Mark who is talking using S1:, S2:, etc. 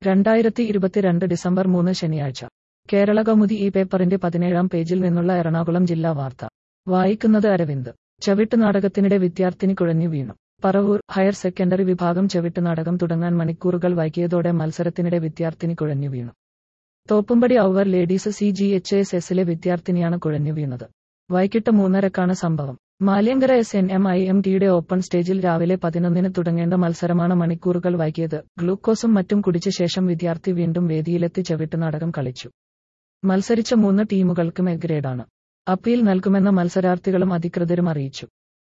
S1: രണ്ടായിരത്തി ഇരുപത്തിരണ്ട് ഡിസംബർ മൂന്ന് ശനിയാഴ്ച കേരള കൗമുദി ഈ പേപ്പറിന്റെ പതിനേഴാം പേജിൽ നിന്നുള്ള എറണാകുളം ജില്ലാ വാർത്ത വായിക്കുന്നത് അരവിന്ദ് ചവിട്ട് നാടകത്തിനിടെ വിദ്യാർത്ഥിനി കുഴഞ്ഞു വീണു പറവൂർ ഹയർ സെക്കൻഡറി വിഭാഗം ചവിട്ട് നാടകം തുടങ്ങാൻ മണിക്കൂറുകൾ വൈകിയതോടെ മത്സരത്തിനിടെ വിദ്യാർത്ഥിനി കുഴഞ്ഞു വീണു Thoppumpady our ladies C G H S എസിലെ വിദ്യാർത്ഥിനിയാണ് കുഴഞ്ഞു വീണത് വൈകിട്ട് മൂന്നരക്കാണ് സംഭവം Maliankara S N M I M ടിയുടെ ഓപ്പൺ സ്റ്റേജിൽ രാവിലെ പതിനൊന്നിന് തുടങ്ങേണ്ട മത്സരമാണ് മണിക്കൂറുകൾ വൈകിയത് ഗ്ലൂക്കോസും മറ്റും കുടിച്ച ശേഷം വിദ്യാർത്ഥി വീണ്ടും വേദിയിലെത്തി ചവിട്ട് നാടകം കളിച്ചു മത്സരിച്ച മൂന്ന് ടീമുകൾക്കും എ ഗ്രേഡാണ് അപ്പീൽ നൽകുമെന്ന് മത്സരാർത്ഥികളും അധികൃതരും അറിയിച്ചു